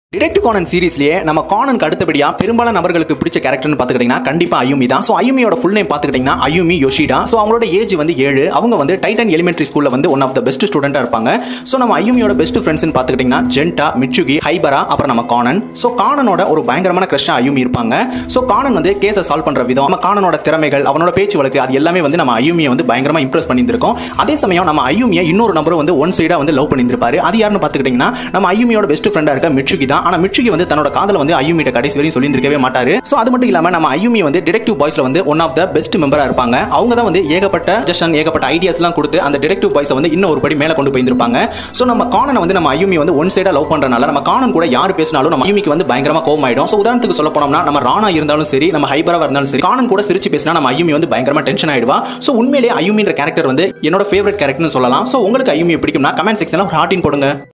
detective Conan சீரிஸ்லயே நம்ம கானனுக்கு அடுத்தபடியா பெரும்பாலான நபர்களுக்கு பிடிச்ச கேரக்டர்னு பார்த்துக்கிட்டிங்கன்னா கண்டிப்பா அயுமி தான் ஸோ அயுமியோட ஃபுல் நேம் பார்த்துக்கிட்டிங்கன்னா அயுமி யோஷிடா ஸோ அவங்களோட ஏஜ் வந்து ஏழு அவங்க வந்து டைட்டன் எலிமெண்ட்ரி ஸ்கூல்ல வந்து ஒன் ஆஃப் த பெஸ்ட் ஸ்டூடெண்டாக இருப்பாங்க ஸோ நம்ம அயுமியோட பெஸ்ட் ஃப்ரெண்ட்ஸ்னு பார்த்துக்கிட்டிங்கன்னா ஜென்டா மிச்சுகி ஹைபரா அப்புறம் நம்ம கானன் ஸோ கானனோட ஒரு பயங்கரமான கிரஷ்ஷா அயுமி இருப்பாங்க ஸோ கானன் வந்து கேஸை சால்வ் பண்ற விதம் நம்ம கானனோட திறமைகள் அவனோட பேச்சு வழக்கு அது எல்லாமே வந்து நம்ம அயுமியை வந்து பயங்கரமா இம்ப்ரெஸ் பண்ணியிருந்திருக்கோம் அதே சமயம் நம்ம அயுமியை இன்னொரு நபரும் வந்து ஒன் சைடா வந்து லவ் பண்ணியிருப்பாரு அது யாருன்னு பார்த்துக்கிட்டிங்கன்னா நம்ம அயுமியோட பெஸ்ட் ஃப்ரெண்டா இருக்க மிச்சுகி தான் ஆனா மிச்சுகி வந்து தன்னோட காதல வந்து அயுமிட்ட கடைசி வரையும் சொல்லியிருக்கவே மாட்டாரு ஸோ அது மட்டும் இல்லாம நம்ம அயுமி வந்து டிடெக்டிவ் பாய்ஸ்ல வந்து ஒன் ஆஃப் த பெஸ்ட் மெம்பரா இருப்பாங்க அவங்க தான் வந்து ஏகப்பட்ட ஜஷன் ஏகப்பட்ட ஐடியாஸ் எல்லாம் கொடுத்து அந்த டிடெக்டிவ் பாய்ஸை வந்து இன்னும் ஒரு படி மேல கொண்டு போயிருப்பாங்க ஸோ நம்ம கானனை வந்து நம்ம அயுமி வந்து ஒன் சைடா லவ் பண்றனால நம்ம கானன் கூட யார் பேசினாலும் நம்ம அயுமிக்கு வந்து பயங்கரமா கோவம் ஆயிடும் ஸோ உதாரணத்துக்கு சொல்ல போனோம்னா நம்ம ராணா இருந்தாலும் சரி நம்ம ஹைபரா இருந்தாலும் சரி கானன் கூட சிரிச்சு பேசினா நம்ம அயுமி வந்து பயங்கரமா டென்ஷன் ஆயிடுவா ஸோ உண்மையிலேயே அயுமின்ற கேரக்டர் வந்து என்னோட ஃபேவரட் கேரக்டர்னு சொல்லலாம் ஸோ உங்களுக்கு அயுமியை பிடிக்கும்னா கமெண்ட் செக்ஷன்ல ஒரு ஹார்ட்டின் போடுங்க